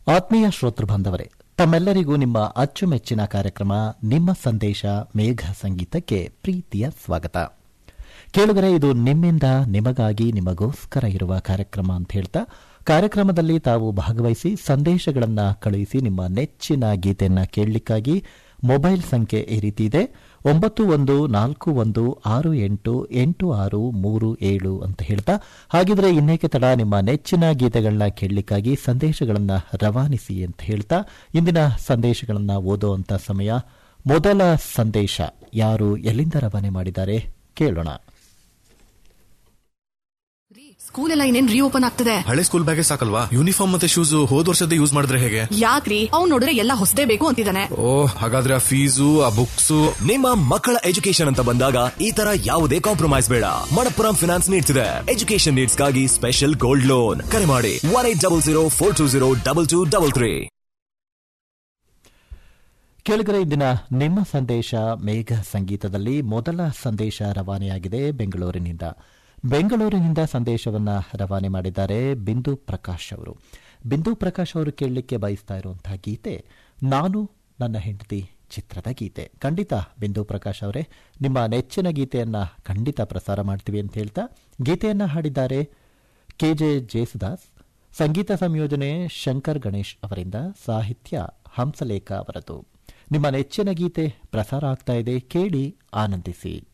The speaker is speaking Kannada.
ಆತ್ಮೀಯ ಶ್ರೋತೃ ಬಾಂಧವರೇ ತಮ್ಮೆಲ್ಲರಿಗೂ ನಿಮ್ಮ ಅಚ್ಚುಮೆಚ್ಚಿನ ಕಾರ್ಯಕ್ರಮ ನಿಮ್ಮ ಸಂದೇಶ ಮೇಘ ಸಂಗೀತಕ್ಕೆ ಪ್ರೀತಿಯ ಸ್ವಾಗತ ಕೇಳುಗರೆ ಇದು ನಿಮ್ಮಿಂದ ನಿಮಗಾಗಿ ನಿಮಗೋಸ್ಕರ ಇರುವ ಕಾರ್ಯಕ್ರಮ ಅಂತ ಹೇಳ್ತಾ ಕಾರ್ಯಕ್ರಮದಲ್ಲಿ ತಾವು ಭಾಗವಹಿಸಿ ಸಂದೇಶಗಳನ್ನು ಕಳುಹಿಸಿ ನಿಮ್ಮ ನೆಚ್ಚಿನ ಗೀತೆಯನ್ನು ಕೇಳಲಿಕ್ಕಾಗಿ ಮೊಬೈಲ್ ಸಂಖ್ಯೆ ಈ ರೀತಿ ಇದೆ ಒಂಬತ್ತು ಒಂದು ನಾಲ್ಕು ಒಂದು ಆರು ಎಂಟು ಎಂಟು ಆರು ಮೂರು ಏಳು ಅಂತ ಹೇಳ್ತಾ ಹಾಗಿದ್ರೆ ಇನ್ನೇಕೆ ತಡ ನಿಮ್ಮ ನೆಚ್ಚಿನ ಗೀತೆಗಳನ್ನ ಕೇಳಲಿಕ್ಕಾಗಿ ಸಂದೇಶಗಳನ್ನು ರವಾನಿಸಿ ಅಂತ ಹೇಳ್ತಾ ಇಂದಿನ ಸಂದೇಶಗಳನ್ನು ಓದುವಂತ ಸಮಯ ಮೊದಲ ಸಂದೇಶ ಯಾರು ಎಲ್ಲಿಂದ ರವಾನೆ ಮಾಡಿದ್ದಾರೆ ಕೇಳೋಣ ಸ್ಕೂಲ್ ಎಲ್ಲ ಇನ್ನೇನ್ ರೀಓಪನ್ ಆಗ್ತದೆ ಹಳೆ ಸ್ಕೂಲ್ ಬ್ಯಾಗೇ ಸಾಕಲ್ವಾ ಯೂನಿಫಾರ್ಮ್ ಮತ್ತೆ ಶೂಸ್ ಹೋದ್ ವರ್ಷದ ಯೂಸ್ ಮಾಡಿದ್ರೆ ಹೇಗೆ ಯಾಕ್ರಿ ಅವ್ನ್ ನೋಡಿದ್ರೆ ಎಲ್ಲ ಹೊಸದೇ ಬೇಕು ಅಂತಿದ್ದಾನೆ ಓ ಹಾಗಾದ್ರೆ ಆ ಫೀಸು ಆ ಬುಕ್ಸ್ ನಿಮ್ಮ ಮಕ್ಕಳ ಎಜುಕೇಶನ್ ಅಂತ ಬಂದಾಗ ಈ ತರ ಯಾವುದೇ ಕಾಂಪ್ರಮೈಸ್ ಬೇಡ ಮಣಪ್ಪುರಂ ಫಿನಾನ್ಸ್ ನೀಡ್ಸ್ ಇದೆ ಎಜುಕೇಶನ್ ನೀಡ್ಸ್ ಗಾಗಿ ಸ್ಪೆಷಲ್ ಗೋಲ್ಡ್ ಲೋನ್ ಕರೆ ಮಾಡಿ one eight double zero four two zero double two double three ಕೇಳುಗರೆ ಇಂದಿನ ನಿಮ್ಮ ಸಂದೇಶ ಮೇಘ ಸಂಗೀತದಲ್ಲಿ ಮೊದಲ ಸಂದೇಶ ರವಾನೆಯಾಗಿದೆ ಬೆಂಗಳೂರಿನಿಂದ ಬೆಂಗಳೂರಿನಿಂದ ಸಂದೇಶವನ್ನ ರವಾನೆ ಮಾಡಿದ್ದಾರೆ ಬಿಂದು ಪ್ರಕಾಶ್ ಅವರು ಬಿಂದು ಪ್ರಕಾಶ್ ಅವರು ಕೇಳಲಿಕ್ಕೆ ಬಯಸ್ತಾ ಇರುವಂತಹ ಗೀತೆ ನಾನು ನನ್ನ ಹೆಂಡತಿ ಚಿತ್ರದ ಗೀತೆ ಖಂಡಿತ ಬಿಂದು ಪ್ರಕಾಶ್ ಅವರೇ ನಿಮ್ಮ ನೆಚ್ಚಿನ ಗೀತೆಯನ್ನ ಖಂಡಿತ ಪ್ರಸಾರ ಮಾಡ್ತೀವಿ ಅಂತ ಹೇಳ್ತಾ ಗೀತೆಯನ್ನ ಹಾಡಿದ್ದಾರೆ ಕೆಜೆ ಜೇಸುದಾಸ್ ಸಂಗೀತ ಸಂಯೋಜನೆ ಶಂಕರ್ ಗಣೇಶ್ ಅವರಿಂದ ಸಾಹಿತ್ಯ ಹಂಸಲೇಖ ಅವರದು ನಿಮ್ಮ ನೆಚ್ಚಿನ ಗೀತೆ ಪ್ರಸಾರ ಆಗ್ತಾ ಇದೆ ಕೇಳಿ ಆನಂದಿಸಿ